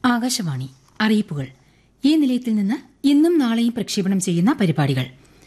ആകാശവാണി അറിയിപ്പുകൾ ഈ നിലയത്തിൽ നിന്ന് ഇന്നും നാളെയും പ്രക്ഷേപണം ചെയ്യുന്ന പരിപാടികൾ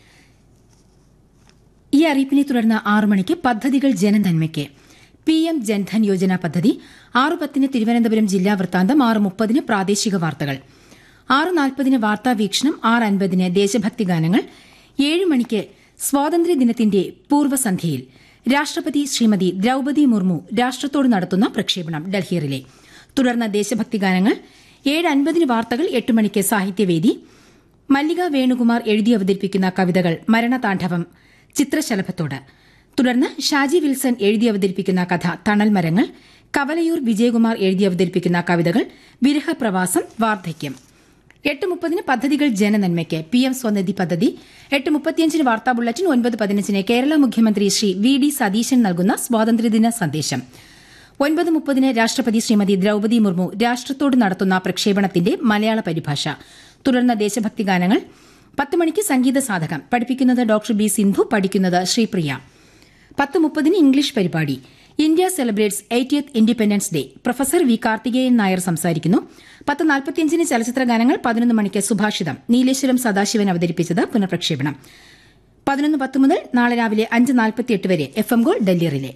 ഈ അറിയിപ്പിനെ തുടർന്ന് ആറു മണിക്ക് പദ്ധതികൾ ജനനന്മയ്ക്ക് പി എം ജൻധൻ യോജന പദ്ധതി ആറ് പത്തിന് തിരുവനന്തപുരം ജില്ലാ വൃത്താന്തം ആറ് മുപ്പതിന് പ്രാദേശിക വാർത്തകൾ ആറ് നാൽപ്പതിന് വാർത്താ വീക്ഷണം ആറ് അൻപതിന് ദേശഭക്തി ഗാനങ്ങൾ ഏഴ് മണിക്ക് സ്വാതന്ത്ര്യദിനത്തിന്റെ പൂർവ്വസന്ധ്യയിൽ രാഷ്ട്രപതി ശ്രീമതി ദ്രൌപതി മുർമു രാഷ്ട്രത്തോട് നടത്തുന്ന പ്രക്ഷേപണം ഡൽഹിയിലെ തുടർന്ന് ദേശഭക്തി ഗാനങ്ങൾ ഏഴ് അൻപതിന് വാർത്തകൾ എട്ട് മണിക്ക് സാഹിത്യവേദി മല്ലിക വേണുകുമാർ എഴുതി അവതരിപ്പിക്കുന്ന കവിതകൾ മരണതാണ്ഡവം ചിത്രശലഭത്തോട് തുടർന്ന് ഷാജി വിൽസൺ എഴുതി അവതരിപ്പിക്കുന്ന കഥ തണൽ മരങ്ങൾ കവലയൂർ വിജയകുമാർ എഴുതി അവതരിപ്പിക്കുന്ന കവിതകൾ വിരഹപ്രവാസം വാർദ്ധക്യം എട്ട് മുപ്പതിന് പദ്ധതികൾ ജനനന്മയ്ക്ക് പി എം സ്വനിധി പദ്ധതി എട്ട് മുപ്പത്തിയഞ്ചിന് വാർത്താ ബുള്ളറ്റിൻ ഒൻപത് പതിനഞ്ചിന് കേരള മുഖ്യമന്ത്രി ശ്രീ വി ഡി സതീശൻ നൽകുന്ന സ്വാതന്ത്ര്യദിന സന്ദേശം ഒൻപത് മുപ്പതിന് രാഷ്ട്രപതി ശ്രീമതി ദ്രൌപതി മുർമു രാഷ്ട്രത്തോട് നടത്തുന്ന പ്രക്ഷേപണത്തിന്റെ മലയാള പരിഭാഷ തുടർന്ന് ദേശഭക്തി ഗാനങ്ങൾ പത്ത് മണിക്ക് സംഗീത സാധകം പഠിപ്പിക്കുന്നത് ഡോക്ടർ ബി സിന്ധു പഠിക്കുന്നത് ശ്രീപ്രിയ പത്ത് മുപ്പതിന് ഇംഗ്ലീഷ് പരിപാടി India celebrates eightieth independence day professor V Karthikeyan Nair സംസാരിക്കുന്നു പത്ത് നാൽപ്പത്തിയഞ്ചിന് ചലച്ചിത്ര ഗാനങ്ങൾ പതിനൊന്ന് മണിക്ക് സുഭാഷിതം നീലേശ്വരം സദാശിവൻ അവതരിപ്പിച്ചത് പുനഃപ്രക്ഷേപണം പതിനൊന്ന് പത്ത് മുതൽ നാളെ രാവിലെ അഞ്ച് നാൽപ്പത്തിയെട്ട് വരെ F M gold Delhi relay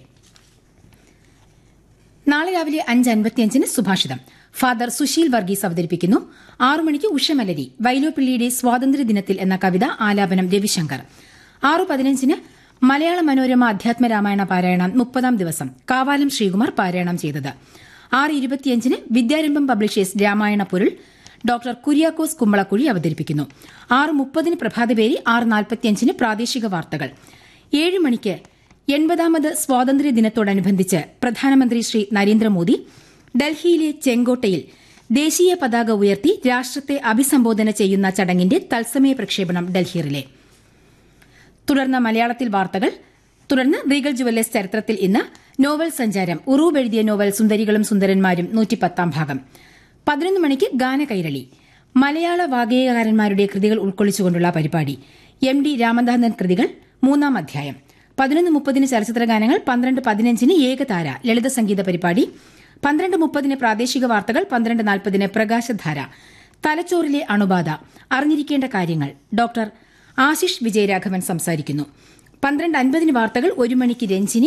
നാളെ രാവിലെ അഞ്ച് അൻപത്തിയഞ്ചിന് സുഭാഷിതം ഫാദർ സുശീൽ വർഗീസ് അവതരിപ്പിക്കുന്നു ആറു മണിക്ക് ഉഷമലരി വൈലോപ്പിള്ളിയുടെ സ്വാതന്ത്ര്യദിനത്തിൽ എന്ന കവിത ആലാപനം രവിശങ്കർ ആറു പതിനഞ്ചിന് മലയാള മനോരമ അധ്യാത്മരാമായണ പാരായണം മുപ്പതാം ദിവസം കാവാലം ശ്രീകുമാർ പാരായണം ചെയ്തത് ആറ് ഇരുപത്തിയഞ്ചിന് വിദ്യാരംഭം പബ്ലിഷേഴ്സ് രാമായണ പൊരുൾ ഡോക്ടർ കുര്യാക്കോസ് കുമ്പളക്കുഴി അവതരിപ്പിക്കുന്നു ആറ് മുപ്പതിന് പ്രഭാതപേരി ആറ് നാൽപ്പത്തിയഞ്ചിന് പ്രാദേശിക വാർത്തകൾ ഏഴ് മണിക്ക് എൺപതാമത് സ്വാതന്ത്ര്യദിനത്തോടനുബന്ധിച്ച് പ്രധാനമന്ത്രി ശ്രീ നരേന്ദ്രമോദി ഡൽഹിയിലെ ചെങ്കോട്ടയിൽ ദേശീയ പതാക ഉയർത്തി രാഷ്ട്രത്തെ അഭിസംബോധന ചെയ്യുന്ന ചടങ്ങിന്റെ തത്സമയ പ്രക്ഷേപണം ഡൽഹിയിലെ തുടർന്ന് മലയാളത്തിൽ വാർത്തകൾ തുടർന്ന് റീഗൽ ജുവല്ലേഴ്സ് ചരിത്രത്തിൽ ഇന്ന് നോവൽ സഞ്ചാരം ഉറൂബ് എഴുതിയ നോവൽ സുന്ദരികളും സുന്ദരന്മാരും നൂറ്റിപ്പത്താം ഭാഗം പതിനൊന്ന് മണിക്ക് ഗാനകൈരളി മലയാള വാഗ്ഗേയകാരന്മാരുടെ കൃതികൾ ഉൾക്കൊള്ളിച്ചുകൊണ്ടുള്ള പരിപാടി എം ഡി രാമനാഥൻ കൃതികൾ മൂന്നാം അധ്യായം പതിനൊന്ന് മുപ്പതിന് ചലച്ചിത്ര ഗാനങ്ങൾ പന്ത്രണ്ട് പതിനഞ്ചിന് ഏകതാര ലളിത സംഗീത പരിപാടി പന്ത്രണ്ട് മുപ്പതിന് പ്രാദേശിക വാർത്തകൾ പന്ത്രണ്ട് നാൽപ്പതിന് പ്രകാശധാര തലച്ചോറിലെ അണുബാധ അറിഞ്ഞിരിക്കേണ്ട കാര്യങ്ങൾ ഡോക്ടർ ആശിഷ് വിജയരാഘവൻ സംസാരിക്കുന്നു പന്ത്രണ്ട് അൻപതിന് വാർത്തകൾ ഒരു മണിക്ക് രഞ്ജിനി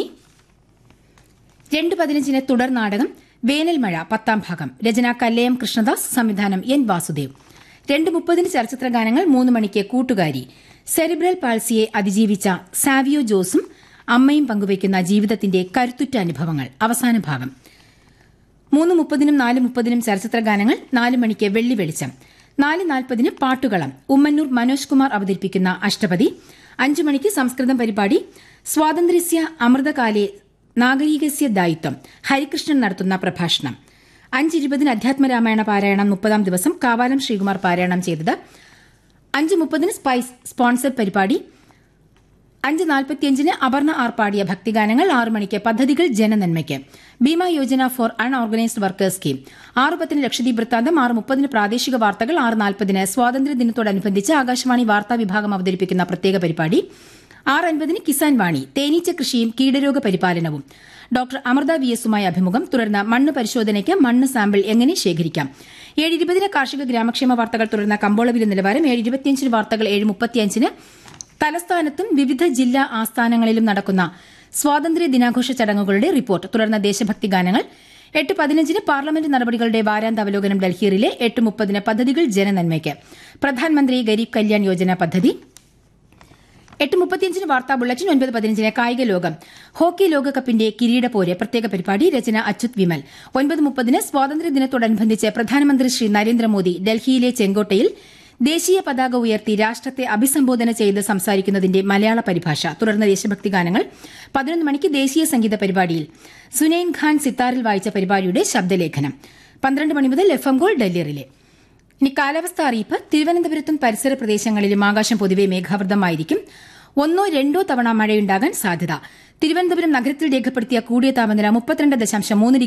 രണ്ട് പതിനഞ്ചിന് തുടർ നാടകം വേനൽ മഴ പത്താം ഭാഗം രചന കല്ലയം കൃഷ്ണദാസ് സംവിധാനം എൻ വാസുദേവ് രണ്ട് മുപ്പതിന് ചലച്ചിത്ര ഗാനങ്ങൾ മൂന്ന് മണിക്ക് കൂട്ടുകാരി സെറിബ്രൽ പാൾസിയെ അതിജീവിച്ച സാവിയോ ജോസും അമ്മയും പങ്കുവയ്ക്കുന്ന ജീവിതത്തിന്റെ കരുത്തുറ്റ അനുഭവങ്ങൾ അവസാന ഭാഗം മൂന്ന് മുപ്പതിനും നാല് മുപ്പതിനും ചലച്ചിത്ര ഗാനങ്ങൾ നാല് മണിക്ക് വെള്ളി വെളിച്ചം നാല് നാൽപ്പതിന് പാട്ടുകളം ഉമ്മന്നൂർ മനോജ് കുമാർ അവതരിപ്പിക്കുന്ന അഷ്ടപതി അഞ്ചു മണിക്ക് സംസ്കൃതം പരിപാടി സ്വാതന്ത്ര്യസ്യ അമൃതകാലെ നാഗരികസ്യ ദായിത്വം ഹരികൃഷ്ണൻ നടത്തുന്ന പ്രഭാഷണം അഞ്ചിരുപതിന് അധ്യാത്മരാമായണ പാരായണം മുപ്പതാം ദിവസം കാവാലം ശ്രീകുമാർ പാരായണം ചെയ്തത് അഞ്ച് മുപ്പതിന് സ്പൈസ് സ്പോൺസർഡ് പരിപാടി അഞ്ച് നാൽപ്പത്തിയഞ്ചിന് അപർണ ആർ പാടിയ ഭക്തിഗാനങ്ങൾ ആറ് മണിക്ക് പദ്ധതികൾ ജനനന്മയ്ക്ക് Bhima Yojana for unorganised workers scheme ആറ് പത്തിന് ലക്ഷദ്വീപ് വൃത്താന്തം ആറ് മുപ്പതിന് പ്രാദേശിക വാർത്തകൾ ആറ് നാൽപ്പതിന് സ്വാതന്ത്ര്യദിനത്തോടനുബന്ധിച്ച് ആകാശവാണി വാർത്താ വിഭാഗം അവതരിപ്പിക്കുന്ന പ്രത്യേക പരിപാടി ആറ് അൻപതിന് കിസാൻ വാണി തേനീച്ച കൃഷിയും കീടരോഗ പരിപാലനവും ഡോക്ടർ അമൃത വി എസുമായി അഭിമുഖം തുടർന്ന് മണ്ണ് പരിശോധനയ്ക്ക് മണ്ണ് സാമ്പിൾ എങ്ങനെ ശേഖരിക്കാം ഏഴ് ഇരുപതിന് കാർഷിക ഗ്രാമക്ഷേമ വാർത്തകൾ തുടർന്ന് കമ്പോളവില നിലവാരം ഏഴ് ഇരുപത്തിയഞ്ചിന് വാർത്തകൾ ഏഴ് മുപ്പത്തിയഞ്ചിന് തലസ്ഥാനത്തും വിവിധ ജില്ലാ ആസ്ഥാനങ്ങളിലും നടക്കുന്ന സ്വാതന്ത്ര്യ ദിനാഘോഷ ചടങ്ങുകളുടെ റിപ്പോർട്ട് തുടർന്ന് ദേശഭക്തി ഗാനങ്ങൾ എട്ട് പതിനഞ്ചിന് പാർലമെന്റ് നടപടികളുടെ വാരാന്ത അവലോകനം ഡൽഹിയിലെ എട്ട് മുപ്പതിന് പദ്ധതികൾ ജനനന്മയ്ക്ക് പ്രധാനമന്ത്രി ഗരീബ് കല്യാൺ യോജന പദ്ധതി എട്ട് മുപ്പത്തിയഞ്ചിന് വാർത്താ ബുള്ളറ്റിൻ ഒൻപത് പതിനഞ്ചിന് കായിക ലോകം ഹോക്കി ലോകകപ്പിന്റെ കിരീടപ്പോര് പ്രത്യേക പരിപാടി രചന അച്യുത് വിമൽ ഒൻപത് മുപ്പതിന് സ്വാതന്ത്ര്യദിനത്തോടനുബന്ധിച്ച് പ്രധാനമന്ത്രി ശ്രീ നരേന്ദ്രമോദി ഡൽഹിയിലെ ചെങ്കോട്ടയിൽ ദേശീയ പതാക ഉയർത്തി രാഷ്ട്രത്തെ അഭിസംബോധന ചെയ്ത് സംസാരിക്കുന്നതിന്റെ മലയാള പരിഭാഷ തുടർന്ന് ദേശഭക്തി ഗാനങ്ങൾ പതിനൊന്ന് മണിക്ക് ദേശീയ സംഗീത പരിപാടിയിൽ സുനൈൻ ഖാൻ സിത്താറിൽ വായിച്ച പരിപാടിയുടെ ശബ്ദലേഖനം പന്ത്രണ്ട് മണി മുതൽ F M gold Delhi relay ഇനി കാലാവസ്ഥ അറിയിപ്പ് തിരുവനന്തപുരത്തും പരിസര പ്രദേശങ്ങളിലും ആകാശം പൊതുവെ മേഘാവൃതമായിരിക്കും ഒന്നോ രണ്ടോ തവണ മഴയുണ്ടാകാൻ സാധ്യത തിരുവനന്തപുരം നഗരത്തിൽ രേഖപ്പെടുത്തിയ കൂടിയ താപനില മുപ്പത്തിരണ്ട് ദശാംശം മൂന്ന്